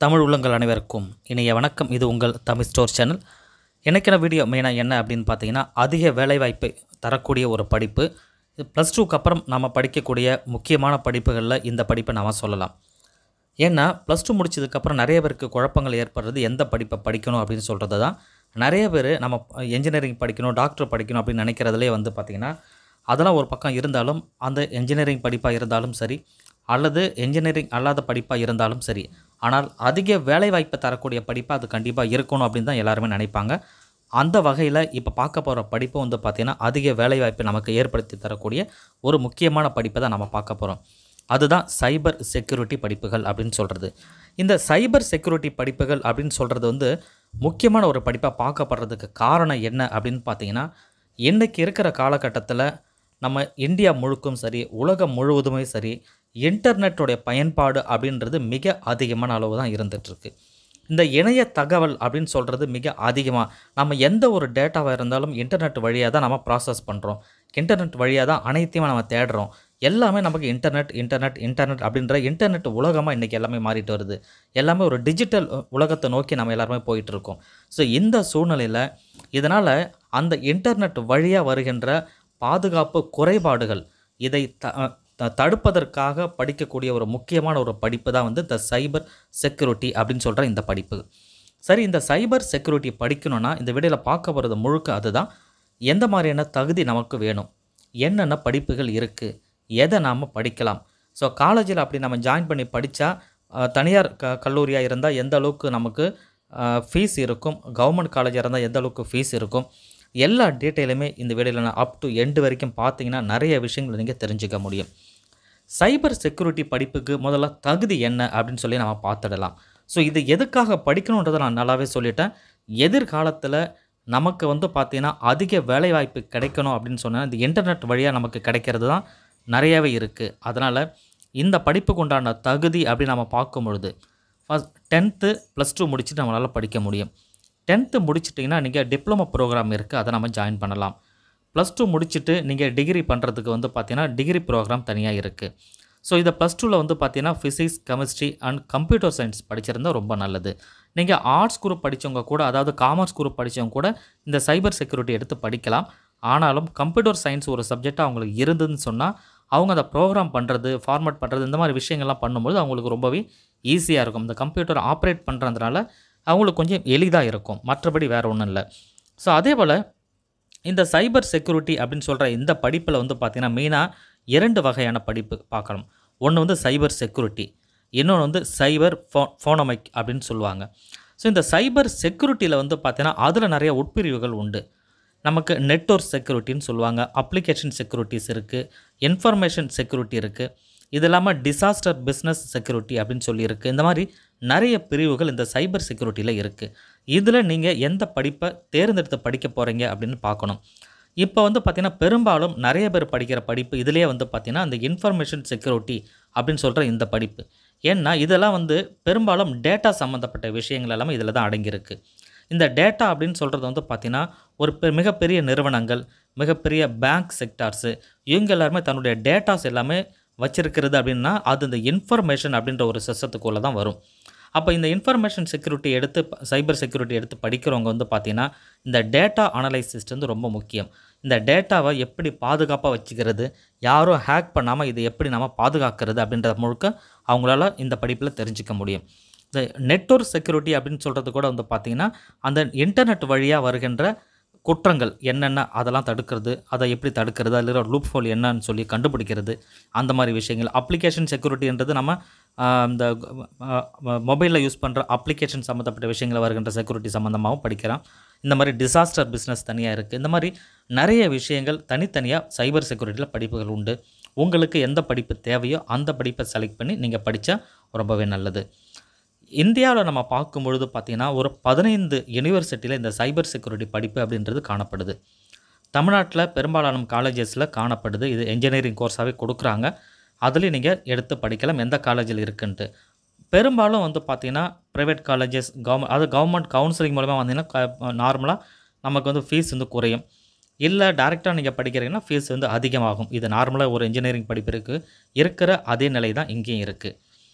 தமிழ் உள்ளங்கள் அனைவருக்கும் இனிய வணக்கம் இது உங்கள் தமிழ் ஸ்டோர் சேனல் எனக்கான வீடியோ மெயினாக என்ன அப்படின்னு பார்த்தீங்கன்னா அதிக வேலைவாய்ப்பை தரக்கூடிய ஒரு படிப்பு இது ப்ளஸ் டூக்கு அப்புறம் நம்ம படிக்கக்கூடிய முக்கியமான படிப்புகளில் இந்த படிப்பை நாம் சொல்லலாம் ஏன்னா ப்ளஸ் டூ முடிச்சதுக்கப்புறம் நிறைய பேருக்கு குழப்பங்கள் ஏற்படுறது எந்த படிப்பை படிக்கணும் அப்படின்னு சொல்கிறது தான் நிறைய பேர் நம்ம என்ஜினியரிங் படிக்கணும் டாக்டர் படிக்கணும் அப்படின்னு நினைக்கிறதுலே வந்து பார்த்திங்கன்னா அதெல்லாம் ஒரு பக்கம் இருந்தாலும் அந்த என்ஜினியரிங் படிப்பாக இருந்தாலும் சரி அல்லது என்ஜினியரிங் அல்லாத படிப்பாக இருந்தாலும் சரி ஆனால் அதிக வேலைவாய்ப்பை தரக்கூடிய படிப்பாக அது கண்டிப்பாக இருக்கணும் அப்படின்னு தான் எல்லாருமே நினைப்பாங்க அந்த வகையில் இப்போ பார்க்க போகிற படிப்பு வந்து பார்த்திங்கன்னா அதிக வேலைவாய்ப்பை நமக்கு ஏற்படுத்தி தரக்கூடிய ஒரு முக்கியமான படிப்பை தான் நம்ம பார்க்க போகிறோம் அதுதான் சைபர் செக்யூரிட்டி படிப்புகள் அப்படின்னு சொல்கிறது இந்த சைபர் செக்யூரிட்டி படிப்புகள் அப்படின்னு சொல்கிறது வந்து முக்கியமான ஒரு படிப்பாக பார்க்கப்படுறதுக்கு காரணம் என்ன அப்படின்னு பார்த்தீங்கன்னா இன்றைக்கி இருக்கிற காலகட்டத்தில் நம்ம இந்தியா முழுக்கும் சரி உலகம் முழுவதுமே சரி இன்டர்நெட்டோடைய பயன்பாடு அப்படின்றது மிக அதிகமான அளவு தான் இருந்துகிட்ருக்கு இந்த இணைய தகவல் அப்படின்னு சொல்கிறது மிக அதிகமாக நம்ம எந்த ஒரு டேட்டாவாக இருந்தாலும் இன்டர்நெட் வழியாக தான் நம்ம ப்ராசஸ் பண்ணுறோம் இன்டர்நெட் வழியாக தான் அனைத்தையும் நம்ம தேடுறோம் எல்லாமே நமக்கு இன்டர்நெட் இன்டர்நெட் இன்டர்நெட் அப்படின்ற இன்டர்நெட் உலகமாக இன்றைக்கி எல்லாமே மாறிட்டு வருது எல்லாமே ஒரு டிஜிட்டல் உலகத்தை நோக்கி நம்ம எல்லாருமே போயிட்டு இருக்கோம் ஸோ இந்த சூழ்நிலையில் இதனால் அந்த இன்டர்நெட் வழியாக வருகின்ற பாதுகாப்பு குறைபாடுகள் இதை த த- தடுப்பதற்காக படிக்கக்கூடிய ஒரு முக்கியமான ஒரு படிப்பு தான் வந்து த சைபர் செக்யூரிட்டி அப்படின்னு சொல்கிற இந்த படிப்பு சரி இந்த சைபர் செக்யூரிட்டி படிக்கணும்னா இந்த வீடியோவில் பார்க்க போகிறது முழுக்க அதுதான் எந்த மாதிரியான தகுதி நமக்கு வேணும் என்னென்ன படிப்புகள் இருக்குது எதை நாம் படிக்கலாம் ஸோ காலேஜில் அப்படி நம்ம ஜாயின் பண்ணி படித்தா தனியார் க கல்லூரியாக இருந்தால் எந்த அளவுக்கு நமக்கு ஃபீஸ் இருக்கும் கவர்மெண்ட் காலேஜாக இருந்தால் எந்த அளவுக்கு ஃபீஸ் இருக்கும் எல்லா டீட்டெயிலுமே இந்த வீடியோவில் நான் அப் டு எண்டு வரைக்கும் பார்த்தீங்கன்னா நிறைய விஷயங்கள் நீங்கள் தெரிஞ்சுக்க முடியும் சைபர் செக்யூரிட்டி படிப்புக்கு முதல்ல தகுதி என்ன அப்படின்னு சொல்லி நம்ம பார்த்துடலாம் ஸோ இது எதுக்காக படிக்கணுன்றதை நான் நல்லாவே சொல்லிட்டேன் எதிர்காலத்தில் நமக்கு வந்து பார்த்திங்கன்னா அதிக வேலைவாய்ப்பு கிடைக்கணும் அப்படின்னு சொன்னால் இந்த இன்டர்நெட் வழியாக நமக்கு கிடைக்கிறது தான் நிறையவே இருக்குது அதனால் இந்த படிப்புக்கு உண்டான தகுதி அப்படின்னு நம்ம பார்க்கும் பொழுது ஃபஸ்ட் டென்த்து ப்ளஸ் டூ முடிச்சுட்டு நம்மளால் படிக்க முடியும் டென்த்து முடிச்சிட்டிங்கன்னா நீங்கள் டிப்ளமோ ப்ரோக்ராம் இருக்குது அதை நம்ம ஜாயின் பண்ணலாம் ப்ளஸ் டூ முடிச்சுட்டு நீங்கள் டிகிரி பண்ணுறதுக்கு வந்து பார்த்தீங்கன்னா டிகிரி ப்ரோக்ராம் தனியாக இருக்குது ஸோ இதை ப்ளஸ் டூவில் வந்து பார்த்தீங்கன்னா physics chemistry and computer science படிச்சிருந்தா ரொம்ப நல்லது நீங்கள் ஆர்ட்ஸ் குரூப் படித்தவங்க கூட அதாவது காமர்ஸ் குரூப் படித்தவங்க கூட இந்த சைபர் செக்யூரிட்டி எடுத்து படிக்கலாம் ஆனாலும் கம்ப்யூட்டர் சயின்ஸ் ஒரு சப்ஜெக்டாக அவங்களுக்கு இருந்ததுன்னு சொன்னால் அவங்க அதை ப்ரோக்ராம் பண்ணுறது ஃபார்மேட் பண்ணுறது இந்த மாதிரி விஷயங்கள்லாம் பண்ணும்போது அவங்களுக்கு ரொம்பவே ஈஸியாக இருக்கும் இந்த கம்ப்யூட்டர் ஆப்ரேட் பண்ணுறதுனால அவங்களுக்கு கொஞ்சம் எளிதாக இருக்கும் மற்றபடி வேறு ஒன்றும் இல்லை ஸோ அதே போல் இந்த சைபர் செக்யூரிட்டி அப்படின்னு சொல்கிற இந்த படிப்பில் வந்து பார்த்திங்கன்னா மெயினாக இரண்டு வகையான படிப்பு பார்க்கணும் ஒன்று வந்து சைபர் செக்யூரிட்டி இன்னொன்று வந்து சைபர் ஃபோ ஃபோனமிக் அப்படின்னு சொல்லுவாங்க ஸோ இந்த சைபர் செக்யூரிட்டியில் வந்து பார்த்தீங்கன்னா அதில் நிறைய உட்பிரிவுகள் உண்டு நமக்கு நெட்வொர்க் செக்யூரிட்டின்னு சொல்லுவாங்க அப்ளிகேஷன் செக்யூரிட்டிஸ் இருக்குது இன்ஃபர்மேஷன் செக்யூரிட்டி இருக்குது இது இல்லாமல் டிசாஸ்டர் பிஸ்னஸ் செக்யூரிட்டி அப்படின்னு சொல்லி இருக்குது இந்த மாதிரி நிறைய பிரிவுகள் இந்த சைபர் செக்யூரிட்டியில் இருக்குது இதில் நீங்கள் எந்த படிப்பை தேர்ந்தெடுத்து படிக்க போகிறீங்க அப்படின்னு பார்க்கணும் இப்போ வந்து பார்த்திங்கன்னா பெரும்பாலும் நிறைய பேர் படிக்கிற படிப்பு இதிலே வந்து பார்த்திங்கன்னா அந்த இன்ஃபர்மேஷன் செக்யூரிட்டி அப்படின்னு சொல்கிற இந்த படிப்பு ஏன்னா இதெல்லாம் வந்து பெரும்பாலும் டேட்டா சம்மந்தப்பட்ட விஷயங்கள் எல்லாமே இதில் தான் அடங்கியிருக்கு இந்த டேட்டா அப்படின்னு சொல்கிறது வந்து பார்த்திங்கன்னா ஒரு பெ- மிகப்பெரிய நிறுவனங்கள் மிகப்பெரிய பேங்க் செக்டார்ஸு இவங்க எல்லாருமே தன்னுடைய டேட்டாஸ் எல்லாமே வச்சிருக்கிறது அப்படின்னா அது இந்த இன்ஃபர்மேஷன் அப்படின்ற ஒரு சிஸ்டத்துக்குள்ளே தான் வரும் அப்போ இந்த இன்ஃபர்மேஷன் செக்யூரிட்டி எடுத்து சைபர் செக்யூரிட்டி எடுத்து படிக்கிறவங்க வந்து பார்த்திங்கன்னா இந்த டேட்டா அனலைசிஸ் வந்து ரொம்ப முக்கியம் இந்த டேட்டாவை எப்படி பாதுகாப்பாக வச்சுக்கிறது யாரும் ஹேக் பண்ணாமல் இதை எப்படி நம்ம பாதுகாக்கிறது அப்படின்றத முழுக்க அவங்களால இந்த படிப்பில் தெரிஞ்சுக்க முடியும் இந்த நெட்வொர்க் செக்யூரிட்டி அப்படின்னு சொல்கிறது கூட வந்து பார்த்திங்கன்னா அந்த இன்டர்நெட் வழியாக வருகின்ற குற்றங்கள் என்னென்ன அதெல்லாம் தடுக்கிறது அதை எப்படி தடுக்கிறது அதில் இருக்கிற லூப் ஹோல் என்னன்னு சொல்லி கண்டுபிடிக்கிறது அந்த மாதிரி விஷயங்கள் அப்ளிகேஷன் செக்யூரிட்டின்றது நம்ம ஆஹ், இந்த மொபைலில் யூஸ் பண்ணுற அப்ளிகேஷன் சம்மந்தப்பட்ட விஷயங்கள் வருகின்ற செக்யூரிட்டி சம்மந்தமாகவும் படிக்கிறோம் இந்த மாதிரி டிசாஸ்டர் பிஸ்னஸ் தனியாக இருக்குது இந்த மாதிரி நிறைய விஷயங்கள் தனித்தனியாக சைபர் செக்யூரிட்டியில் படிப்புகள் உண்டு உங்களுக்கு எந்த படிப்பு தேவையோ அந்த படிப்பை செலக்ட் பண்ணி நீங்கள் படித்தா ரொம்பவே நல்லது இந்தியாவில் நம்ம பார்க்கும் பொழுது பார்த்திங்கன்னா ஒரு பதினைந்து யூனிவர்சிட்டியில் இந்த சைபர் செக்யூரிட்டி படிப்பு அப்படின்றது காணப்படுது தமிழ்நாட்டில் பெரும்பாலான காலேஜஸில் காணப்படுது இது இன்ஜினியரிங் கோர்ஸாகவே கொடுக்குறாங்க அதுலேயும் நீங்கள் எடுத்து படிக்கலாம் எந்த காலேஜில் இருக்குன்ட்டு பெரும்பாலும் வந்து பார்த்திங்கன்னா ப்ரைவேட் காலேஜஸ் கவர்மெண்ட் அது கவர்மெண்ட் கவுன்சிலிங் மூலமாக வந்தீங்கன்னா நார்மலாக நமக்கு வந்து ஃபீஸ் வந்து குறையும் இல்லை டேரெக்டாக நீங்கள் படிக்கிறீங்கன்னா ஃபீஸ் வந்து அதிகமாகும் இது நார்மலாக ஒரு இன்ஜினியரிங் படிப்பிற்கு இருக்கிற அதே நிலை தான் இங்கேயும் இருக்குது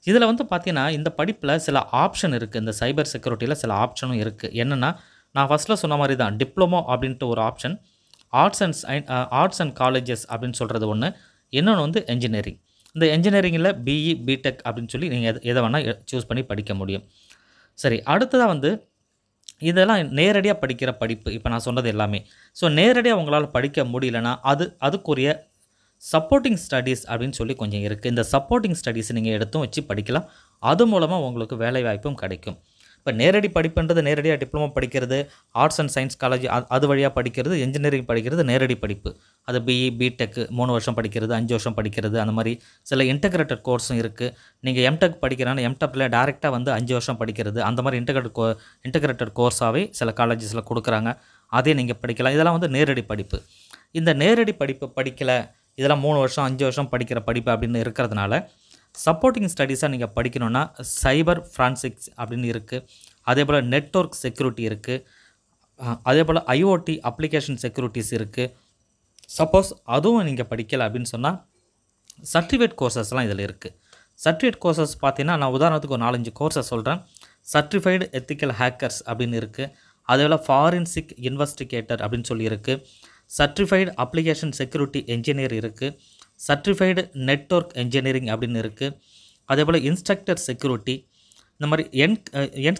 இதில் வந்து பார்த்தீங்கன்னா இந்த படிப்பில் சில ஆப்ஷன் இருக்குது இந்த சைபர் செக்யூரிட்டியில் சில ஆப்ஷனும் இருக்குது என்னென்னா நான் ஃபஸ்ட்டில் சொன்ன மாதிரி தான் டிப்ளமோ அப்படின்ட்டு ஒரு option arts and arts and colleges அப்படின்னு சொல்கிறது ஒன்று இன்னொன்று வந்து என்ஜினியரிங் இந்த என்ஜினியரிங்கில் பிஇ பிடெக் அப்படின்னு சொல்லி நீங்கள் எது எதை வேணால் சூஸ் பண்ணி படிக்க முடியும் சரி அடுத்ததாக வந்து இதெல்லாம் நேரடியாக படிக்கிற படிப்பு இப்போ நான் சொன்னது எல்லாமே ஸோ நேரடியாக உங்களால் படிக்க முடியலன்னா அது அதுக்குரிய சப்போர்ட்டிங் ஸ்டடீஸ் அப்படின்னு சொல்லி கொஞ்சம் இருக்குது இந்த சப்போர்ட்டிங் ஸ்டடீஸ் நீங்கள் எடுத்தும் வச்சு படிக்கலாம் அது மூலமாக உங்களுக்கு வேலை வாய்ப்பும் கிடைக்கும் இப்போ நேரடி படிப்புன்றது நேரடியாக டிப்ளமோ படிக்கிறது ஆர்ட்ஸ் அண்ட் சயின்ஸ் காலேஜ் அது வழியாக படிக்கிறது இன்ஜினியரிங் படிக்கிறது நேரடி படிப்பு அது பிஇ பிடெக் மூணு வருஷம் படிக்கிறது அஞ்சு வருஷம் படிக்கிறது அந்த மாதிரி சில இன்டகிரேட்டட் கோர்ஸும் இருக்குது நீங்கள் எம்டெக் படிக்கிறாங்க எம்டெக்கில் டேரெக்டாக வந்து அஞ்சு வருஷம் படிக்கிறது அந்த மாதிரி இன்டகிரேட் கோ இன்டகிரேட்டட் கோர்ஸாகவே சில காலேஜஸில் கொடுக்குறாங்க அதே நீங்கள் படிக்கலாம் இதெல்லாம் வந்து நேரடி படிப்பு இந்த நேரடி படிப்பு படிக்கலை இதெல்லாம் மூணு வருஷம் அஞ்சு வருஷம் படிக்கிற படிப்பு அப்படின்னு இருக்கிறதுனால சப்போர்ட்டிங் ஸ்டடீஸாக நீங்கள் படிக்கணுன்னா சைபர் ஃப்ரான்சிக்ஸ் அப்படின்னு இருக்குது அதே போல் நெட்ஒர்க் செக்யூரிட்டி இருக்குது அதே போல் ஐஓடி அப்ளிகேஷன் செக்யூரிட்டிஸ் இருக்குது சப்போஸ் அதுவும் நீங்கள் படிக்கலை அப்படின்னு சொன்னால் சர்டிஃபிகேட் கோர்சஸ்லாம் இதில் இருக்குது சர்டிஃபிகேட் கோர்சஸ் பார்த்தீங்கன்னா நான் உதாரணத்துக்கு ஒரு நாலஞ்சு கோர்சஸ் சொல்கிறேன் சர்டிஃபைடு எத்திக்கல் ஹேக்கர்ஸ் அப்படின்னு இருக்குது அதே போல் ஃபாரின்சிக் இன்வெஸ்டிகேட்டர் அப்படின்னு சொல்லி இருக்குது சர்டிஃபைடு அப்ளிகேஷன் செக்யூரிட்டி என்ஜினியர் இருக்குது சர்டிஃபைடு நெட்ஒர்க் என்ஜினியரிங் அப்படின்னு இருக்குது அதே போல் இன்ஸ்ட்ரக்டர் செக்யூரிட்டி இந்த மாதிரி என் என்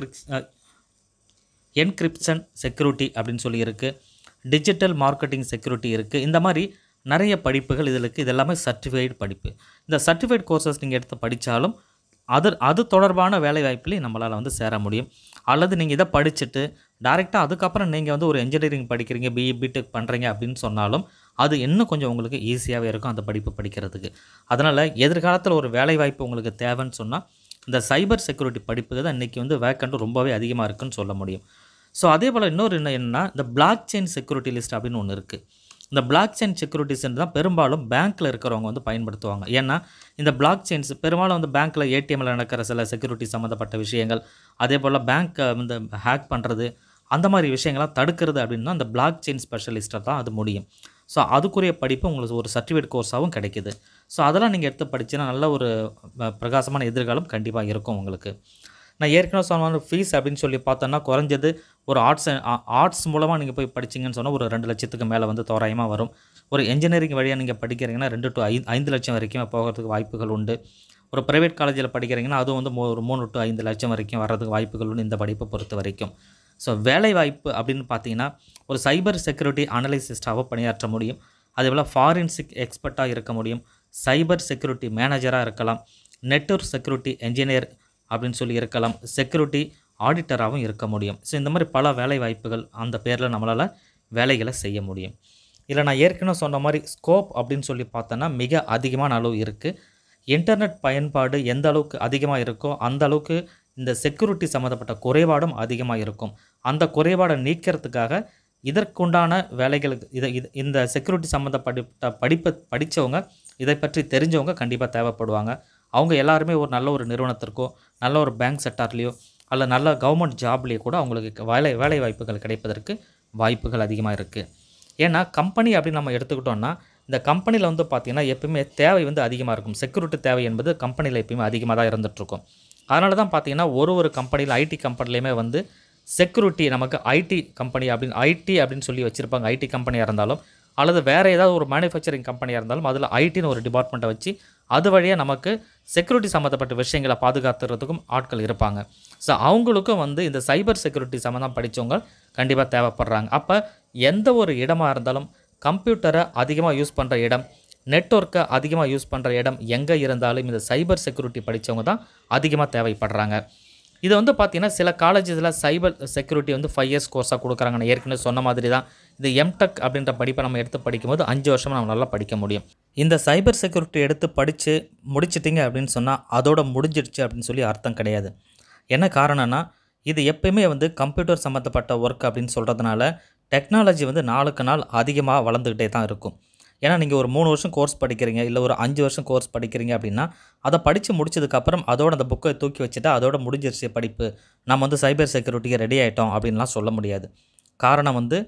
என்கிரிப்ஷன் செக்யூரிட்டி அப்படின்னு சொல்லி இருக்குது டிஜிட்டல் மார்க்கெட்டிங் செக்யூரிட்டி இருக்குது இந்த மாதிரி நிறைய படிப்புகள் இதில் இருக்குது இது எல்லாமே சர்டிஃபைடு படிப்பு இந்த சர்டிஃபைட் கோர்சஸ் நீங்கள் எடுத்து படித்தாலும் அது அது தொடர்பான வேலை வாய்ப்புலையும் நம்மளால் வந்து சேர முடியும் அல்லது நீங்கள் இதை படிச்சுட்டு டேரெக்டாக அதுக்கப்புறம் நீங்கள் வந்து ஒரு இன்ஜினியரிங் படிக்கிறீங்க பிஇ பிடெக் பண்ணுறீங்க அப்படின்னு சொன்னாலும் அது இன்னும் கொஞ்சம் உங்களுக்கு ஈஸியாகவே இருக்கும் அந்த படிப்பு படிக்கிறதுக்கு அதனால் எதிர்காலத்தில் ஒரு வேலை வாய்ப்பு உங்களுக்கு தேவைன்னு சொன்னால் இந்த சைபர் செக்யூரிட்டி படிப்புக்கு தான் இன்றைக்கி வந்து வேக்கண்ட் ரொம்பவே அதிகமாக இருக்குன்னு சொல்ல முடியும் ஸோ அதே போல் இன்னொரு என்ன என்னன்னா இந்த பிளாக் செயின் செக்யூரிட்டி லிஸ்ட் அப்படின்னு ஒன்று இருக்குது இந்த பிளாக் செயின் செக்யூரிட்டிஸ் தான் பெரும்பாலும் பேங்க்கில் இருக்கிறவங்க வந்து பயன்படுத்துவாங்க ஏன்னா இந்த பிளாக் செயின்ஸ் பெரும்பாலும் வந்து பேங்க்கில் ஏடிஎம்மில் நடக்கிற சில செக்யூரிட்டி சம்மந்தப்பட்ட விஷயங்கள் அதே போல் பேங்க்கை வந்து ஹேக் பண்ணுறது அந்த மாதிரி விஷயங்கள்லாம் தடுக்கிறது அப்படின்னா அந்த பிளாக் செயின் ஸ்பெஷலிஸ்ட்டை தான் அது முடியும் ஸோ அதுக்குரிய படிப்பு உங்களுக்கு ஒரு சர்டிஃபிகேட் கோர்ஸாகவும் கிடைக்குது ஸோ அதெல்லாம் நீங்கள் எடுத்து படிச்சுன்னா நல்ல ஒரு அஹ், பிரகாசமான எதிர்காலம் கண்டிப்பாக இருக்கும் உங்களுக்கு நான் ஏற்கனவே சொன்ன ஃபீஸ் அப்படின்னு சொல்லி பார்த்தோன்னா குறைஞ்சது ஒரு ஆர்ட்ஸ் ஆர்ட்ஸ் மூலமாக நீங்கள் போய் படிச்சீங்கன்னு சொன்னால் ஒரு ரெண்டு லட்சத்துக்கு மேலே வந்து தோராயமாக வரும் ஒரு இன்ஜினியரிங் வழியாக நீங்கள் படிக்கிறீங்கன்னா ரெண்டு டு ஐந்து ஐந்து லட்சம் வரைக்கும் போகிறதுக்கு வாய்ப்புகள் உண்டு ஒரு ப்ரைவேட் காலேஜில் படிக்கிறீங்கன்னா அதுவும் வந்து மூ- ஒரு மூணு டு ஐந்து லட்சம் வரைக்கும் வர்றதுக்கு வாய்ப்புகள் உண்டு இந்த படிப்பை பொறுத்த வரைக்கும் ஸோ வேலை வாய்ப்பு அப்படின்னு பார்த்தீங்கன்னா ஒரு சைபர் செக்யூரிட்டி அனலிசிஸ்டாகவும் பணியாற்ற முடியும் அதே போல் ஃபாரின்சிக் எக்ஸ்பர்ட்டாக இருக்க முடியும் சைபர் செக்யூரிட்டி மேனேஜராக இருக்கலாம் நெட்வொர்க் செக்யூரிட்டி என்ஜினியர் அப்படின்னு சொல்லி இருக்கலாம் செக்யூரிட்டி ஆடிட்டராகவும் இருக்க முடியும் ஸோ இந்த மாதிரி பல வேலை வாய்ப்புகள் அந்த பேரில் நம்மளால் வேலைகளை செய்ய முடியும் இதில் நான் ஏற்கனவே சொன்ன மாதிரி ஸ்கோப் அப்படின்னு சொல்லி பார்த்தோன்னா மிக அதிகமான அளவு இருக்குது இன்டர்நெட் பயன்பாடு எந்த அளவுக்கு அதிகமாக இருக்கோ அந்த அளவுக்கு இந்த செக்யூரிட்டி சம்மந்தப்பட்ட குறைபாடும் அதிகமாக இருக்கும் அந்த குறைபாடை நீக்கிறதுக்காக இதற்குண்டான வேலைகளுக்கு இதை இது இந்த செக்யூரிட்டி சம்மந்தப்பட்ட படிப்பை படித்தவங்க இதை பற்றி தெரிஞ்சவங்க கண்டிப்பாக தேவைப்படுவாங்க அவங்க எல்லாருமே ஒரு நல்ல ஒரு நிறுவனத்திற்கோ நல்ல ஒரு பேங்க் செக்டார்லேயோ அல்ல நல்ல கவர்மெண்ட் ஜாப்லேயோ கூட அவங்களுக்கு வேலை வேலை வாய்ப்புகள் கிடைப்பதற்கு வாய்ப்புகள் அதிகமாக இருக்குது ஏன்னா கம்பெனி அப்படின்னு நம்ம எடுத்துக்கிட்டோம்னா இந்த கம்பெனியில் வந்து பார்த்திங்கன்னா எப்பயுமே தேவை வந்து அதிகமாக இருக்கும் செக்யூரிட்டி தேவை என்பது கம்பெனியில் எப்பயுமே அதிகமாக தான் இருந்துகிட்ருக்கும் அதனால தான் பார்த்தீங்கன்னா ஒரு ஒரு கம்பெனியில் ஐடி கம்பெனிலையுமே வந்து செக்யூரிட்டி நமக்கு ஐடி கம்பெனி அப்படின்னு ஐடி அப்படின்னு சொல்லி வச்சுருப்பாங்க ஐடி கம்பெனியாக இருந்தாலும் அல்லது வேறு ஏதாவது ஒரு மேனுஃபேக்சரிங் கம்பெனியாக இருந்தாலும் அதில் ஐடின்னு ஒரு டிபார்ட்மெண்ட்டை வச்சு அது வழியாக நமக்கு செக்யூரிட்டி சம்மந்தப்பட்ட விஷயங்களை பாதுகாத்துறதுக்கும் ஆட்கள் இருப்பாங்க ஸோ அவங்களுக்கும் வந்து இந்த சைபர் செக்யூரிட்டி சம்மந்தம் படித்தவங்க கண்டிப்பாக தேவைப்படுறாங்க அப்போ எந்த ஒரு இடமா இருந்தாலும் கம்ப்யூட்டரை அதிகமாக யூஸ் பண்ணுற இடம் நெட்ஒர்க்கை அதிகமாக யூஸ் பண்ணுற இடம் எங்கே இருந்தாலும் இந்த சைபர் செக்யூரிட்டி படித்தவங்க தான் அதிகமாக தேவைப்படுறாங்க இது வந்து பார்த்தீங்கன்னா சில காலேஜஸில் சைபர் செக்யூரிட்டி வந்து ஃபைவ் இயர்ஸ் கோர்ஸாக கொடுக்குறாங்க நான் ஏற்கனவே சொன்ன மாதிரி தான் இது எம்டெக் அப்படின்ற படிப்பை நம்ம எடுத்து படிக்கும்போது அஞ்சு வருஷமாக நம்ம நல்லா படிக்க முடியும் இந்த சைபர் செக்யூரிட்டி எடுத்து படித்து முடிச்சிட்டிங்க அப்படின்னு சொன்னால் அதோட முடிஞ்சிடுச்சு அப்படின்னு சொல்லி அர்த்தம் கிடையாது என்ன காரணம்னா இது எப்பயுமே வந்து கம்ப்யூட்டர் சம்மந்தப்பட்ட ஒர்க் அப்படின்னு சொல்கிறதுனால டெக்னாலஜி வந்து நாளுக்கு நாள் அதிகமாக வளர்ந்துக்கிட்டே தான் இருக்கும் ஏன்னா நீங்கள் ஒரு மூணு வருஷம் கோர்ஸ் படிக்கிறீங்க இல்லை ஒரு அஞ்சு வருஷம் கோர்ஸ் படிக்கிறீங்க அப்படின்னா அதை படித்து முடிச்சதுக்கப்புறம் அதோட அந்த புக்கை தூக்கி வச்சுட்டா அதோட முடிஞ்சிருச்சு படிப்பு நம்ம வந்து சைபர் செக்யூரிட்டிக்கு ரெடி ஆகிட்டோம் அப்படின்லாம் சொல்ல முடியாது காரணம் வந்து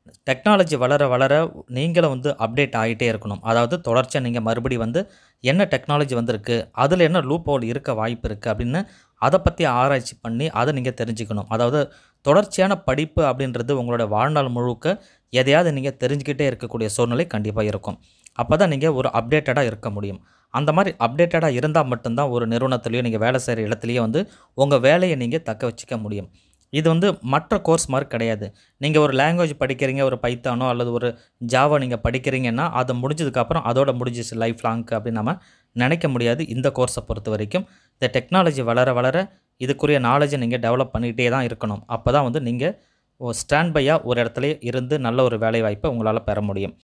டெக்னாலஜி வளர வளர நீங்களும் வந்து அப்டேட் ஆகிட்டே இருக்கணும் அதாவது தொடர்ச்சியாக நீங்கள் மறுபடி வந்து என்ன டெக்னாலஜி வந்திருக்கு அதில் என்ன லூப் ஹோல் இருக்க வாய்ப்பு இருக்குது அப்படின்னு அதை பற்றி ஆராய்ச்சி பண்ணி அதை நீங்கள் தெரிஞ்சுக்கணும் அதாவது தொடர்ச்சியான படிப்பு அப்படின்றது உங்களோட வாழ்நாள் முழுக்க எதையாவது நீங்கள் தெரிஞ்சுக்கிட்டே இருக்கக்கூடிய சூழ்நிலை கண்டிப்பாக இருக்கும் அப்போ தான் நீங்கள் ஒரு அப்டேட்டடாக இருக்க முடியும் அந்த மாதிரி அப்டேட்டடாக இருந்தால் மட்டும்தான் ஒரு நிறுவனத்துலேயோ நீங்கள் வேலை செய்கிற இடத்துலையோ வந்து உங்கள் வேலையை நீங்கள் தக்க வச்சுக்க முடியும் இது வந்து மற்ற கோர்ஸ் மாதிரி கிடையாது நீங்கள் ஒரு லாங்குவேஜ் படிக்கிறீங்க ஒரு பைத்தானோ அல்லது ஒரு ஜாவா நீங்கள் படிக்கிறீங்கன்னா அது முடிஞ்சதுக்கப்புறம் அதோட முடிஞ்சிச்சு லைஃப் லாங்க்கு அப்படின்னு நம்ம நினைக்க முடியாது இந்த கோர்ஸை பொறுத்த வரைக்கும் இந்த டெக்னாலஜி வளர வளர இதுக்குரிய நாலேஜை நீங்கள் டெவலப் பண்ணிகிட்டே தான் இருக்கணும் அப்போ தான் வந்து நீங்கள் ஸ்டாண்ட் பையாக ஒரு இடத்துல இருந்து நல்ல ஒரு வேலை வாய்ப்பை உங்களால் பெற முடியும்